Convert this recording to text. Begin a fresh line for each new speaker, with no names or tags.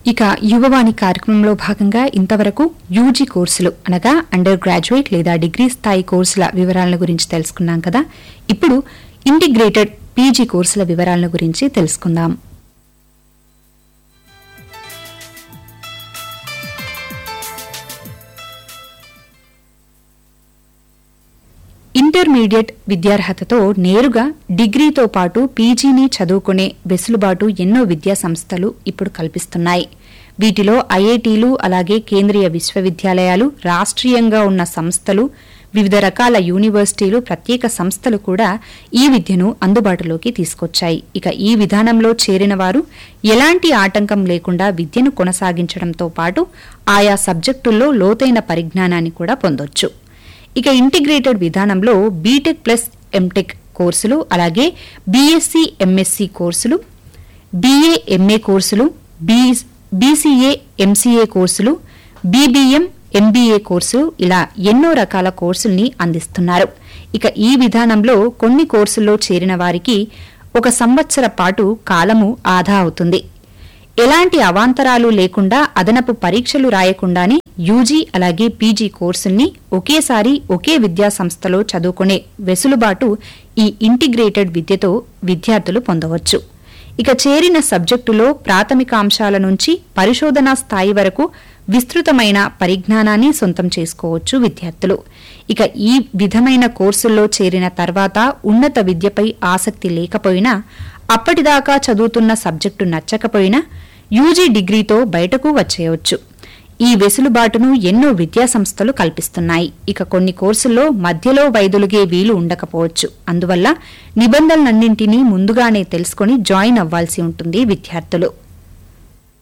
ఇక యువవాణి కార్యక్రమంలో భాగంగా ఇంతవరకు యూజీ కోర్సులు అనగా అండర్ గ్రాడ్యుయేట్ లేదా డిగ్రీ స్థాయి కోర్సుల వివరాల గురించి తెలుసుకున్నాం కదా ఇప్పుడు ఇంటిగ్రేటెడ్ పీజీ కోర్సుల వివరాల గురించి తెలుసుకుందాం ఇంటర్మీడియట్ విద్యార్హతతో నేరుగా డిగ్రీతో పాటు పీజీని చదువుకునే వెసులుబాటు ఎన్నో విద్యా సంస్థలు ఇప్పుడు కల్పిస్తున్నాయి వీటిలో ఐఐటీలు అలాగే కేంద్రీయ విశ్వవిద్యాలయాలు రాష్ట్రీయంగా ఉన్న సంస్థలు వివిధ రకాల యూనివర్సిటీలు ప్రత్యేక సంస్థలు కూడా ఈ విద్యను అందుబాటులోకి తీసుకొచ్చాయి ఇక ఈ విధానంలో చేరిన వారు ఎలాంటి ఆటంకం లేకుండా విద్యను కొనసాగించడంతో పాటు ఆయా సబ్జెక్టుల్లో లోతైన పరిజ్ఞానాన్ని కూడా పొందొచ్చు ఇక ఇంటిగ్రేటెడ్ విధానంలో బీటెక్ ప్లస్ ఎంటెక్ కోర్సులు అలాగే బీఎస్సీ ఎంఎస్సీ కోర్సులు బీఏ ఎంఏ కోర్సులు బీసీఏ ఎంసీఏ కోర్సులు బీబీఎం ఎంబీఏ కోర్సులు ఇలా ఎన్నో రకాల కోర్సుల్ని అందిస్తున్నారు ఇక ఈ విధానంలో కొన్ని కోర్సుల్లో చేరిన వారికి ఒక సంవత్సర పాటు కాలము ఆదా అవుతుంది ఎలాంటి అవాంతరాలు లేకుండా అదనపు పరీక్షలు రాయకుండానే యూజీ అలాగే పీజీ కోర్సుల్ని ఒకేసారి ఒకే విద్యా సంస్థలో చదువుకునే వెసులుబాటు ఈ ఇంటిగ్రేటెడ్ విద్యతో విద్యార్థులు పొందవచ్చు ఇక చేరిన సబ్జెక్టులో ప్రాథమిక అంశాల నుంచి పరిశోధనా స్థాయి వరకు విస్తృతమైన పరిజ్ఞానాన్ని సొంతం చేసుకోవచ్చు విద్యార్థులు ఇక ఈ విధమైన కోర్సుల్లో చేరిన తర్వాత ఉన్నత విద్యపై ఆసక్తి లేకపోయినా అప్పటిదాకా చదువుతున్న సబ్జెక్టు నచ్చకపోయినా యూజీ డిగ్రీతో బయటకు వచ్చేయవచ్చు ఈ వెసులుబాటును ఎన్నో విద్యాసంస్థలు కల్పిస్తున్నాయి ఇక కొన్ని కోర్సుల్లో మధ్యలో వైదొలిగే వీలు ఉండకపోవచ్చు అందువల్ల నిబంధనలన్నింటినీ ముందుగానే తెలుసుకుని జాయిన్ అవ్వాల్సి ఉంటుంది విద్యార్థులు